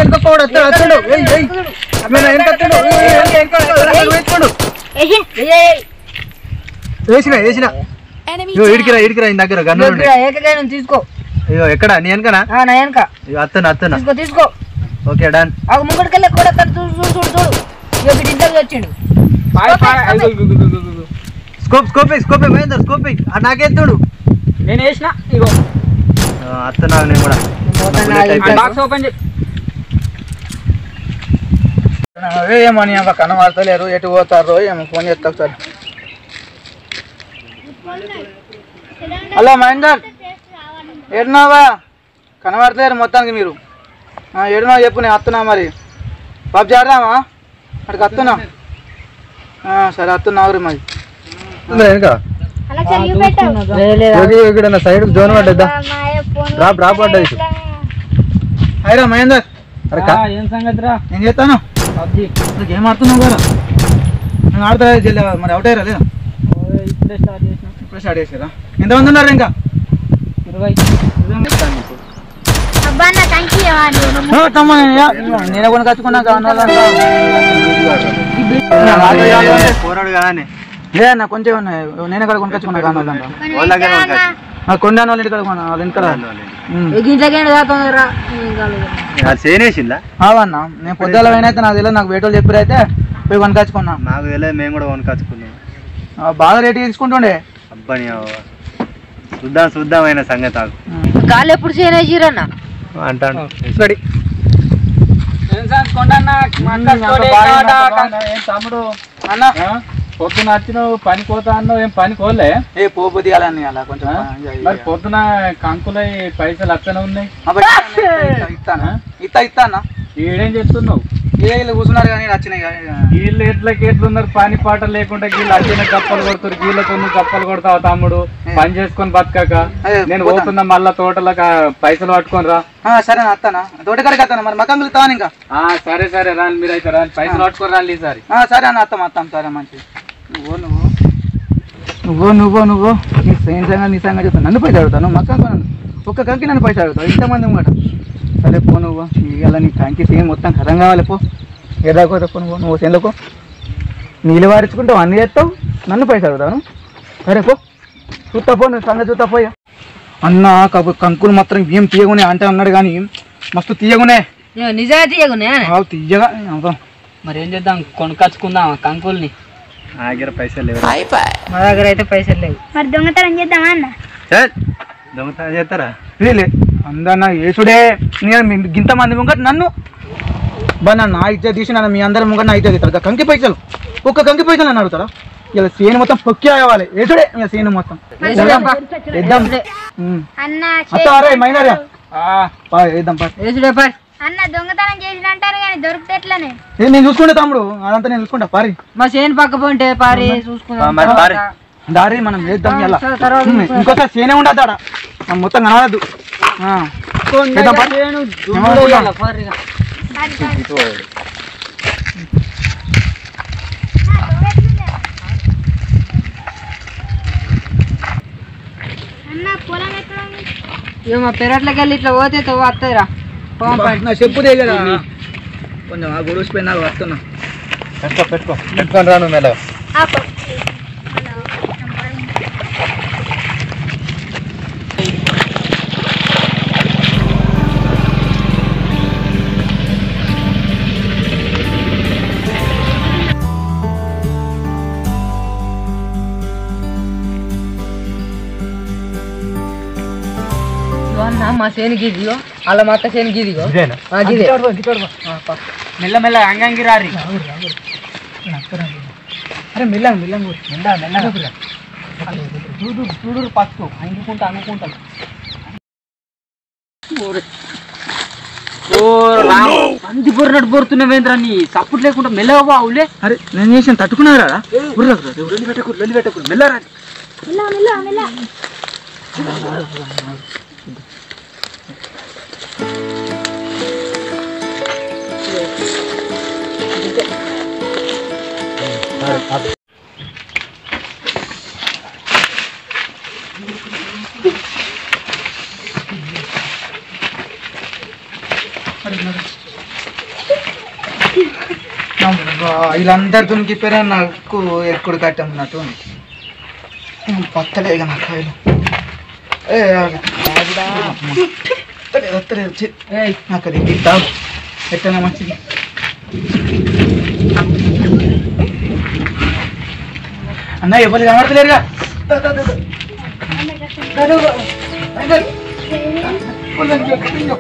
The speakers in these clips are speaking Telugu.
వెనక పోడు వస్తాడు వస్తాడు ఏయ్ ఏయ్ అమ్మ వెనక వస్తాడు ఏయ్, ఏయ్, వెనక వస్తాడు, వెనక వేసుకోండు. వేసిన వేసిన ఇగో ఇడికిరా ఇడికిరా ఈ దగ్గర గన్ను ఉండే ఏకగైనం తీసుకో ఇగో ఎక్కడ నీ వెనకనా ఆ, నా వెనక ఇగో అత్తను అత్తను తీసుకో తీసుకో ఓకే డన్ ఆ ముంగడికెళ్ళి కూడా తను చూడు చూడు చూడు చూడు ఇక వీడి ఇంటర్వ్యూ వచ్చిండు పాయ్ పాయ్ అయ్యో, ఇగో, ఇగో, ఇగో, ఇగో. Scope scope scope Mahender scope నాకెత్తుడు నేను వేసిన ఇగో అత్తనా నేను కూడా ఆ బాక్స్ ఓపెన్ చేయి ఏమని అమ్మ కనబడతలేరు ఎటు పోతారో ఏమో ఫోన్ చేస్తా ఒకసారి హలో మహేందర్ ఏడున్నావా కనబడతలేరు మొత్తానికి మీరు ఆ, ఏడున్నావా చెప్పు నేను వస్తున్నా మరి పబ్జి ఆడదామా అక్కడికి వస్తున్నా ఆ, సరే వస్తున్నా ఆగురు మరి ఇక్కడ సైడ్ జోన్ పడ్డదా డ్రాప్ డ్రాప్ పడ్డది అయిరా మహేందర్ అరే కా- ఆ, ఏం సంగతి రా నేను చేస్తాను పబ్జి ఏం ఆడుతున్నావు కదా నేను ఆడతా చెల్లె మరి అవుట్ అయ్యారా లేదా ఇప్పుడే స్టార్ట్ చేసిన ఇప్పుడు స్టార్ట్ చేసారా ఎంతమంది ఉన్నారు ఇంకా ఇరవై అబ్బా నా కంకి ఆ, తమ్ముడు, నేను- నేను కొని కచ్చుకున్నా పోరాడు కానీ లే అన్న కొంచెం ఉన్నాయి నేను ఎక్కడ కొనుకొచ్చుకున్నా కావాలంట వాళ్ళ దగ్గర కొనుక్కొచ్చు. కొండ వాళ్ళ ఇంటికాడ కొన్నా వాళ్ళ ఇంటికాడ ఉమ్. ఇంట్లోకి దాకా అది చేయనేసిందా అవన్న నేను పొద్దుల పోయినైతే నాకు తెలియదు నాకు వేటోళ్ళు చెప్పారు అయితే పోయి కొనుకొచ్చుకున్నా మాకు తెలియదు మేము కూడా కొనుకొచ్చుకున్నాం ఆ, బాగా రేటు తీసుకుంటుండే అబ్బని అవ్వ. చూద్దాం చూద్దాం అయిన సంగతి ఆగు. గాలి ఎప్పుడు చేయనేసిరన్న అంటాను సరే ఏం సంగతి కొండన్న మంట స్టోరీ కావట. తమ్ముడు అన్న ఆ? పొద్దున వచ్చినావు పని పోతా అన్నావు ఏం పని కోలే ఏ పోపు తీయాలని అలా కొంచెం ఆ? మరి పొద్దున కంకులై పైసలు అత్తనే ఉన్నాయి ఇస్తాను ఇస్తా ఇస్తా అన్న ఈడేం చేస్తున్నావు ఏ వీళ్ళు కూర్చున్నారు కానీ వచ్చినాయి వీళ్ళు ఎట్లకి ఎట్లున్నారు పని పాట లేకుండా వీళ్ళు అచ్చిన కప్పలు కొడుతారు వీళ్ళతో నువ్వు కప్పలు కొడతావు తమ్ముడు పని చేసుకొని బతకాక అదే, నేను పోతా. పోతున్నా మళ్ళా తోటలకు ఆ పైసలు పట్టుకొని రా ఆ, సరే అన్న వస్తానా తోటకాడికి వస్తాను మరి మకంగులు ఇస్తాను ఇంకా ఆ, సరే సరే రాని మీరైతే రాని పైసలు పట్టుకొని రాని ఈసారి ఆ, సరే అన్న అత్తాం అత్తాం సరే మంచిది నువ్వు నువ్వు నువ్వు నువ్వు నువ్వు నీ సైన్సంగా నీ సంగా చెప్తాను నన్ను పైసలు అడుగుతాను మక్క ఒక్క కంకి నన్ను పైసలు అడుగుతావు ఇంతమంది ఉన్నమాట సరే పో నువ్వు ఇవాళ నీ కంకి సేమ్ మొత్తం కథం కావాలి పో ఏదాకో పో నువ్వు నువ్వు సేన్లకు నీళ్ళు వారించుకుంటావు అన్ని చేస్తావు నన్ను పైసలు అడుగుతాను సరే పో చూస్తా పో నువ్వు సంగతి చూస్తా పోయా అన్న కాపు కంకులు మాత్రం ఏం తీయగునే అంటే అన్నాడు కానీ మస్తు తీయగునే నిజంగా తీయకునే ఆవు తీయగా అబ్బా. మరి ఏం చేద్దాం కొనుకొచ్చుకుందాం కంకుల్ని నా దగ్గర పైసలు లేవు మా దగ్గర అయితే పైసలు లేవు మరి దొంగతనం చేద్దామా అన్న చల్ దొంగతనం చేస్తారా వీలే అందన్న యేసుడే నేను మీ- గింత మంది ముంగట నన్ను బా నన్ను నా ఇచ్చే తీసి నన్ను మీ అందరి ముంగట నా ఇచ్చే తీస్తారు కంకి పైసలు ఒక్క కంకి పైసలు నన్ను అడుగుతారా ఇలా సేను మొత్తం పొక్కి అవ్వాలి యేసుడే ఇలా సేను మొత్తం వేద్దాం ఉమ్. అన్న అత్త అరే మైనరే పా, వేద్దాం పా వేసుడే పై అన్న దొంగతనం చేసిన అంటారు కానీ దొరికితే ఎట్లనే ఏ, నేను చూసుకుంటా తమ్ముడు అదంతా నేను చూసుకుంటా పారి మా చేను పక్క పోంటే పారి చూసుకుందాం మరి పారి. దారి మనం వేద్దాం ఇలా సరే, తర్వాత ఉమ్, ఇంకోసారి సేనే ఉండదు ఆడ ఆ, మొత్తం కనవద్దు ఆ. వేద్దాం పా. ఏమనుకుంటున్నావు? పారిగా. సారీ సారీ అన్న పొలం ఎక్కడ ఉంది ఇక మా పెరట్లోకి వెళ్ళి ఇట్లా పోతే తవ్వు వస్తాయిరా నా చెప్పు దగ్గర కొంచెం ఆ గొడుసిపోయినా వస్తున్నా పెట్టుకో పెట్టుకో పెట్టుకొని రాను మెల్ల ఆపు. ఇదిగో అన్న మా చేనుకి ఇదిగో అలా మా అక్క చేనుకి ఇదిగో ఇదేనా ఆ, గిదే. మెల్ల మెల్ల అంగంగి రారి అరే మెల్లంగా మెల్లంగా మెల్ల మెల్ల చూడు చూడు ఫస్ట్ అంగుకుంటా అంగుకుంటాం ఓ రామ్ పంది బొర్రనట్టు బొరుతున్నావేంద్రా నీ సప్పుడు లేకుండా మెల్లగా బావులే అరే నేను చేసిన తట్టుకున్నారా లొల్లి పెట్టకు లొల్లి పెట్టకు మెల్లరా మెల్ల మెల్ల మెల్ల వీళ్ళందరితో చెప్పారా నాకు ఎక్కుడు కట్టమన్నట్టు పత్తలే ఇక నాకు కాయలు ఏ, ఆగు. వత్తలేదు, వత్తలేదు, ఛీ. నాకు అది ఇద్దాం ఎట్టనా మంచిది అన్న ఎవరు కనబడతలేరుగా దా, దా, దా, దా. దా, దా, దా. దా, దా. పొలం చెట్టు.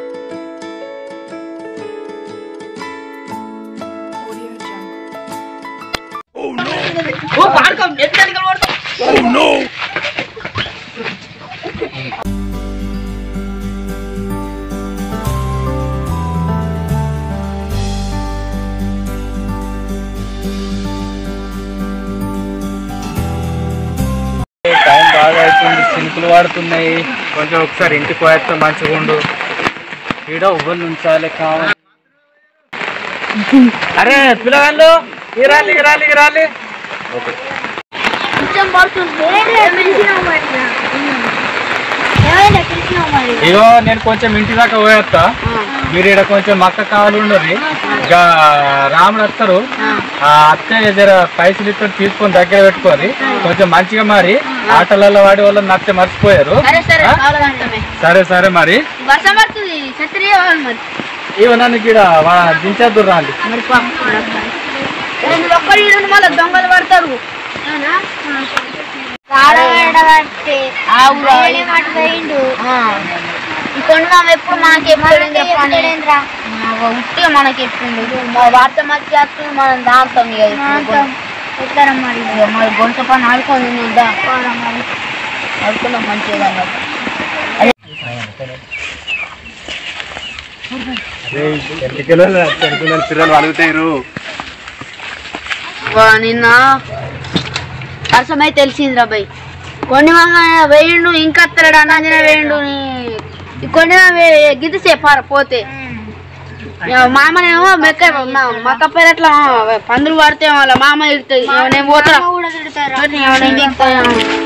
టైం బాగా అవుతుంది చినుకులు పడుతున్నాయి కొంచెం ఒకసారి ఇంటికి పోయేస్తే మంచిగా ఉండు ఈడ ఉవ్వలు ఉంచాలి కావాలి అరే పిల్లగాళ్ళు ఇరాలి ఇరాలి ఇరాలి కొంచెం పడుతుంది పిలిచినావు మరి ఏమైనా పిలిచినావు మరి ఇగో నేను కొంచెం ఇంటి దాకా పోయేస్తా మీరు ఇక్కడ కొంచెం మక్క కావాలి ఉండదు ఇక రాముడు వస్తారు ఆ అత్తయ్య జర పైసలు ఇస్తారు తీసుకొని దగ్గర పెట్టుకొని కొంచెం మంచిగా మరి ఆటలలో వాడి వాళ్ళని నచ్చ మర్చిపోయారు సరే సరే ఆ? కావాలంటే సరే సరే మరి వర్షం పడుతుంది ఛత్రి కావాలి మరి ఇవి నన్ను ఇక్కడ దించేద్దురు రాండి మరి రెండు ఒక్కరు ఈడు మళ్ళీ దొంగలు పడతారు ఆడబట్టి మాట పోయిండు ఈ కొండ ఎప్పుడు మనకి ఎప్పుడు ఉట్టిగా మనకి ఎప్పుడు మా వార్త మధ్య చేస్తుంది మనం దాంతాం ఇక ఎట్లా మరి ఇక మరి గొంత పని ఆడుకొని ఉందా మరి ఆడుకున్నాం మంచిగా పిల్లలు అడుగుతారు నిన్న అర్థమై తెలిసిందిరా బై కొన్ని మామ వేయండు ఇంకా అత్తరాడు అన్నాజన వేయండు నీ- ఈ కొన్ని గిద్ది సేపార పోతే ఇక మామనేమో మెక్క మా- మక్క పెరట్ల పందులు పడితే వాళ్ళ మామ ఇడుతుంది నేను పోతా నేను దిగుతాను.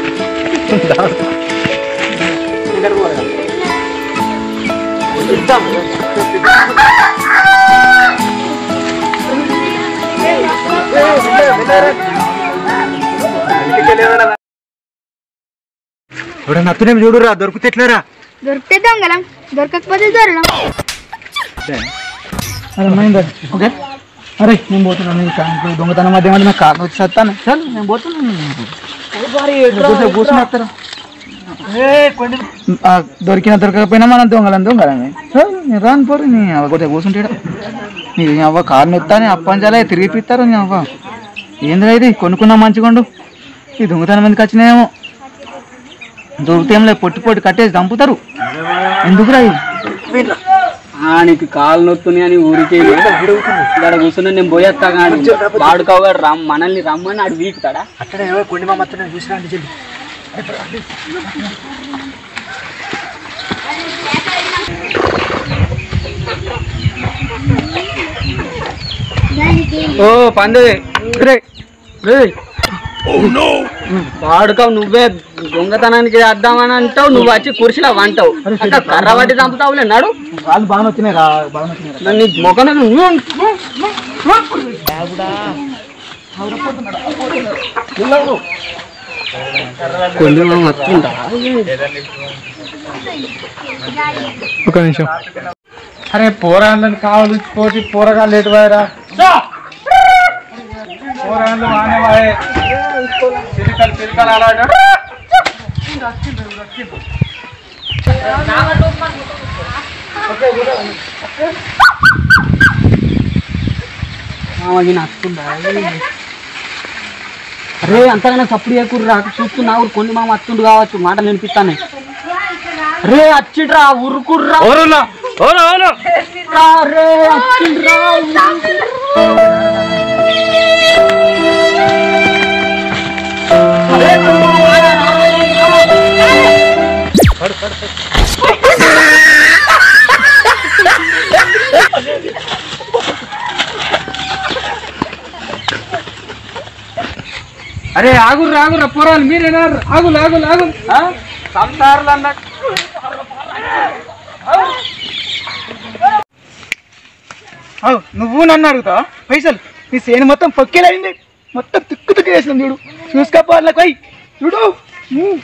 ఇప్పుడు నత్తునేమి చూడురా దొరికితే ఎట్లేరా దొరికితే దొంగలం దొరకకపోతే దొరలం అరే మహేందర్ ఓకే అరే నేను పోతున్నాను ఇంకా ఇప్పుడు దొంగతనం మధ్య మధ్య నాకు కారణం వచ్చి వస్తాను చాలు నేను పోతున్నాను కూర్చో కూర్చొని వస్తారా ఆ, దొరికినా దొరకకపోయినా మనం దొంగలం దొంగలమే చాలు నేను రాను పోరు నీ అవ్వ కొద్దిగా కూర్చుంటాడు నీ అవ్వ కారు నొత్తానే అప్పంచాలే తిరిగి పిస్తారు నీ అవ్వ ఏందిరా ఇది కొనుక్కున్నా మంచిగుండు ఈ దొంగతనం ఎందుకు వచ్చినాయేమో దొరికితేంలే పొట్టి పొట్టి కట్టేసి చంపుతారు ఎందుకురా ఇవి నీకు కాలు నొత్తుంది అని ఊరికి ఇక్కడ కూర్చుని నేను పోయేస్తా కానీ వాడుకోగా రమ్ మనల్ని రమ్మని ఆడు వీకుతాడా అట్లనే కొండి మా మత్తునే చూసిరా అండి చెల్లి ఓ పంది వాడుకావు నువ్వే దొంగతనానికి చేద్దామని అంటావు నువ్వు వచ్చి కుర్చీలో వంటావు అక్క కర్ర పట్టి చంపుతావులే నాడు వాళ్ళు బాగా వచ్చినాయి రా బాగా వచ్చినాయి నన్ను మొఖం కొంచెం వస్తుంటా ఒక నిమిషం అరే పోరాళ్ళని కావాలి పోటీ పోరగాళ్ళు ఎటు పోయారా పోరాళ్ళు వానే వాయే చిలుకలు చిలుకలు అలా మామకి నచ్చుతుందా అరే అంతగానే సప్పుడు చేయకూరు రా చూస్తున్నావు కొన్ని మామ వస్తుండు కావచ్చు మాట వినిపిస్తానే రే అచ్చిడ్రా ఉరుకుర్రా ఓరులో ఓరు ఓరు రా, రే అచ్చిండ్రా అరే ఆగురు ఆగురు పోరాలు మీరేనా ఆగులు ఆగులు ఆగులు సంసారాలు అన్నట్టు అవు నువ్వు నన్ను అడుగుతావా పైసలు నీ సేను మొత్తం పొక్కేలైంది మొత్తం తిక్కు తిక్కు చేసినాం చూడు చూసుకోపోవాలి పోయి చూడు ఉమ్.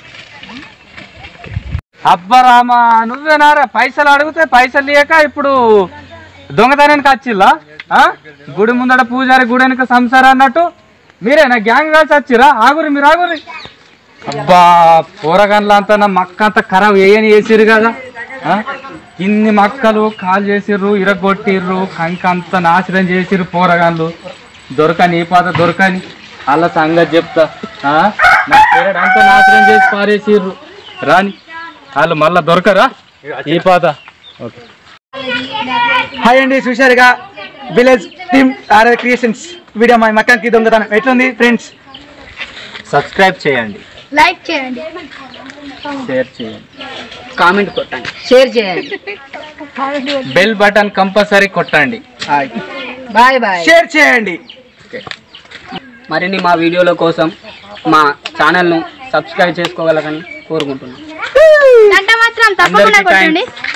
అబ్బా రామా నువ్వేనారా పైసలు అడిగితే పైసలు లేక ఇప్పుడు దొంగతనానికి వచ్చిల్లా ఆ? గుడి ముందట పూజారి గుడి వెనక సంసారం అన్నట్టు మీరేనా గ్యాంగ్ కలిసి వచ్చిరా ఆగురి మీరు ఆగురి అబ్బా పోరగన్ల అంతా నా మక్క అంతా ఖరాబ్ వేయని వేసిర్రు కదా ఆ? ఇన్ని మక్కలు కాల్ చేసిర్రు ఇరగొట్టిర్రు కంక అంతా నాశనం చేసిర్రు పోరగాన్లు దొరకని ఈ పాత దొరకని వాళ్ళ సంగతి చెప్తా ఆ? నా పెరడు అంతా నాశనం చేసి పారేసిర్రు రాని వాళ్ళు మళ్ళా దొరకరా ఈ పాత ఓకే హాయ్ అండి చూశారుగా village team RR creations video మా మక్కానికి దొంగతనం ఎట్లుంది ఫ్రెండ్స్ సబ్స్క్రైబ్ చేయండి లైక్ చేయండి షేర్ చేయండి కామెంట్ కొట్టండి షేర్ చేయండి బెల్ బటన్ కంపల్సరీ కొట్టండి బాయ్ బాయ్ షేర్ చేయండి మరిన్ని మా వీడియోల కోసం మా ఛానల్ను సబ్స్క్రైబ్ చేసుకోగలరని కోరుకుంటున్నాను గంట మాత్రం తప్పకుండా అందరికీ కొట్టండి థ్యాంక్స్